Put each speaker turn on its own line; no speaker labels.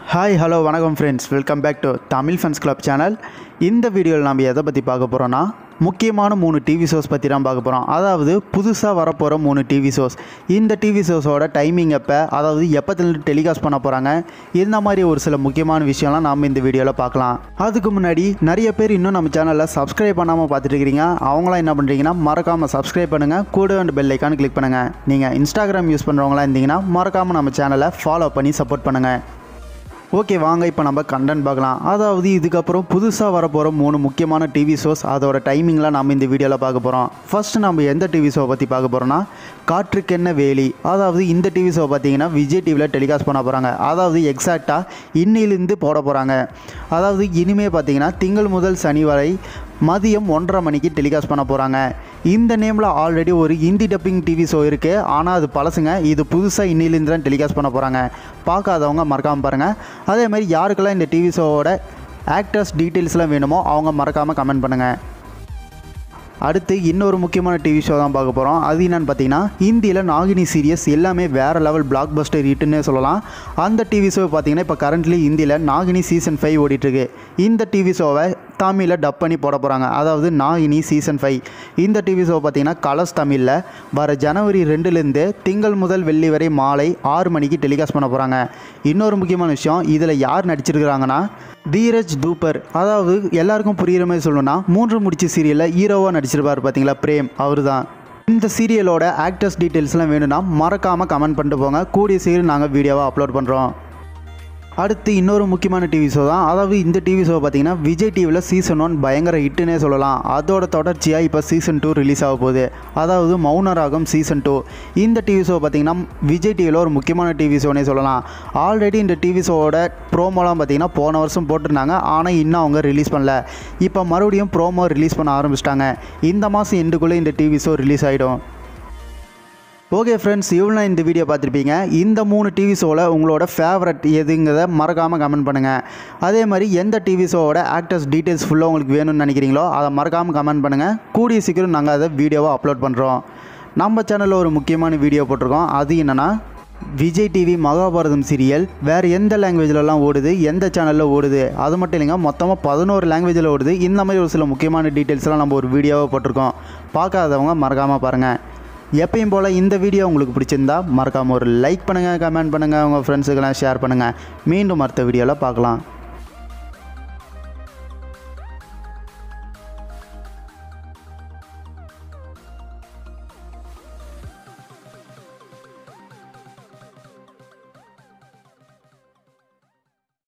hi hello வணக்கம் friends welcome back to Tamil funs club channel இந்த வீடியோவில் நம்ம எதை பற்றி பார்க்க போகிறோன்னா முக்கியமான மூணு டிவி ஷோஸ் பற்றி தான் பார்க்க போகிறோம் அதாவது புதுசாக வரப்போகிற மூணு டிவி ஷோஸ் இந்த டிவி ஷோஸோட டைமிங் எப்போ அதாவது எப்போத்துலேருந்து டெலிகாஸ்ட் பண்ண போகிறாங்க இந்த மாதிரி ஒரு சில முக்கியமான விஷயம்லாம் நாம் இந்த வீடியோவில் பார்க்கலாம் அதுக்கு முன்னாடி நிறைய பேர் இன்னும் நம்ம சேனலில் சப்ஸ்கிரைப் பண்ணாமல் பார்த்துட்டு இருக்கிறீங்க அவங்களாம் என்ன பண்ணுறீங்கன்னா மறக்காமல் சப்ஸ்கிரைப் பண்ணுங்கள் கூட அண்ட் பெல் ஐக்கான் கிளிக் பண்ணுங்கள் நீங்கள் இன்ஸ்டாகிராம் யூஸ் பண்ணுறவங்களா இருந்தீங்கன்னா மறக்காமல் நம்ம சேனலை ஃபாலோ பண்ணி சப்போர்ட் பண்ணுங்கள் ஓகே வாங்க இப்போ நம்ம கண்டென்ட் பார்க்கலாம் அதாவது இதுக்கப்புறம் புதுசாக வரப்போகிற மூணு முக்கியமான டிவி ஷோஸ் அதோட டைமிங்லாம் நம்ம இந்த வீடியோவில் பார்க்க போகிறோம் ஃபர்ஸ்ட் நம்ம எந்த டிவி ஷோ பற்றி பார்க்க போகிறோம்னா காற்றுக்கென்ன வேலி அதாவது இந்த டிவி ஷோ பார்த்தீங்கன்னா விஜய் டிவியில் டெலிகாஸ்ட் பண்ண போகிறாங்க அதாவது எக்ஸாக்டாக இன்னிலிருந்து போட போகிறாங்க அதாவது இனிமே பார்த்தீங்கன்னா திங்கள் முதல் சனி வரை மதியம் ஒன்றரை மணிக்கு டெலிகாஸ்ட் பண்ண போகிறாங்க இந்த நேமில் ஆல்ரெடி ஒரு ஹிந்தி டப்பிங் டிவி ஷோ இருக்குது ஆனால் அது பழசுங்க இது புதுசாக இன்னிலேருந்து தான் டெலிகாஸ்ட் பண்ண போகிறாங்க பார்க்காதவங்க மறக்காமல் பாருங்கள் அதே மாதிரி யாருக்கெல்லாம் இந்த டிவி ஷோவோட ஆக்டர்ஸ் டீட்டெயில்ஸ்லாம் வேணுமோ அவங்க மறக்காமல் கமெண்ட் பண்ணுங்கள் அடுத்து இன்னொரு முக்கியமான டிவி ஷோ தான் பார்க்க போகிறோம் அது என்னன்னு பார்த்தீங்கன்னா ஹிந்தியில் நாகினி சீரியஸ் எல்லாமே வேறு லெவல் பிளாக் பஸ்டர் ஹிட்டுன்னே சொல்லலாம் அந்த டிவி ஷோ பார்த்தீங்கன்னா இப்போ கரண்ட்லி ஹிந்தியில் நாகினி சீசன் ஃபைவ் ஓடிட்டுருக்கு இந்த டிவி ஷோவை தமிழில் டப் பண்ணி போட போகிறாங்க அதாவது நாகினி சீசன் ஃபைவ் இந்த டிவி ஷோ பார்த்தீங்கன்னா கலர்ஸ் தமிழில் வர ஜனவரி ரெண்டுலேருந்து திங்கள் முதல் வெள்ளி வரை மாலை ஆறு மணிக்கு டெலிகாஸ்ட் பண்ண போகிறாங்க இன்னொரு முக்கியமான விஷயம் இதில் யார் நடிச்சிருக்கிறாங்கன்னா தீரஜ் தூப்பர் அதாவது எல்லாருக்கும் புரிகிற மாதிரி சொல்லணும்னா மூன்று முடிச்சு சீரியலில் ஹீரோவாக நடிச்சிருப்பார் பார்த்தீங்களா பிரேம் அவர் தான் இந்த சீரியலோட ஆக்டர்ஸ் டீட்டெயில்ஸ்லாம் வேணும்னா மறக்காமல் கமெண்ட் பண்ணிட்டு போங்க கூடிய சீரியல் நாங்கள் வீடியோவாக அப்லோட் பண்ணுறோம் அடுத்து இன்னொரு முக்கியமான டிவி ஷோ தான் அதாவது இந்த டிவி ஷோ பார்த்தீங்கன்னா விஜய் டிவியில் சீசன் ஒன் பயங்கர ஹிட்டுனே சொல்லலாம் அதோட தொடர்ச்சியாக இப்போ சீசன் டூ ரிலீஸ் ஆக போகுது அதாவது மௌனராகம் சீசன் டூ இந்த டிவி ஷோ பார்த்தீங்கன்னா விஜய் டிவியில் ஒரு முக்கியமான டிவி ஷோனே சொல்லலாம் ஆல்ரெடி இந்த டிவி ஷோவோட ப்ரோமோலாம் பார்த்தீங்கன்னா போன வருஷம் போட்டிருந்தாங்க ஆனால் இன்னும் அவங்க ரிலீஸ் பண்ணல இப்போ மறுபடியும் ப்ரோமோ ரிலீஸ் பண்ண ஆரம்பிச்சிட்டாங்க இந்த மாதம் எண்டுக்குள்ளே இந்த டிவி ஷோ ரிலீஸ் ஆகிடும் ஓகே ஃப்ரெண்ட்ஸ் இவ்வளோ இந்த வீடியோ பார்த்துருப்பீங்க இந்த மூணு டிவி ஷோவில் உங்களோட ஃபேவரட் எதுங்கிறத மறக்காமல் கமெண்ட் பண்ணுங்கள் அதே மாதிரி எந்த டிவி ஷோவோட ஆக்டர்ஸ் டீட்டெயில்ஸ் ஃபுல்லாக உங்களுக்கு வேணும்னு நினைக்கிறீங்களோ அதை மறக்காமல் கமெண்ட் பண்ணுங்கள் கூடிய சீக்கிரம் நாங்கள் அதை வீடியோவாக அப்லோட் பண்ணுறோம் நம்ம சேனலில் ஒரு முக்கியமான வீடியோ போட்டிருக்கோம் அது என்னென்னா விஜய் டிவி மகாபாரதம் சீரியல் வேறு எந்த லாங்குவேஜ்லலாம் ஓடுது எந்த சேனலில் ஓடுது அது மட்டும் இல்லைங்க மொத்தமாக பதினோரு லாங்குவேஜில் ஓடுது இந்த மாதிரி ஒரு சில முக்கியமான டீட்டெயில்ஸ்லாம் நம்ம ஒரு வீடியோவாக போட்டிருக்கோம் பார்க்காதவங்க மறக்காமல் பாருங்கள் எப்பயும் போல் இந்த வீடியோ உங்களுக்கு பிடிச்சிருந்தா மறக்காமல் ஒரு லைக் பண்ணுங்கள் கமெண்ட் பண்ணுங்கள் உங்கள் ஃப்ரெண்ட்ஸுக்கெல்லாம் ஷேர் பண்ணுங்கள் மீண்டும் அடுத்த வீடியோவில் பார்க்கலாம்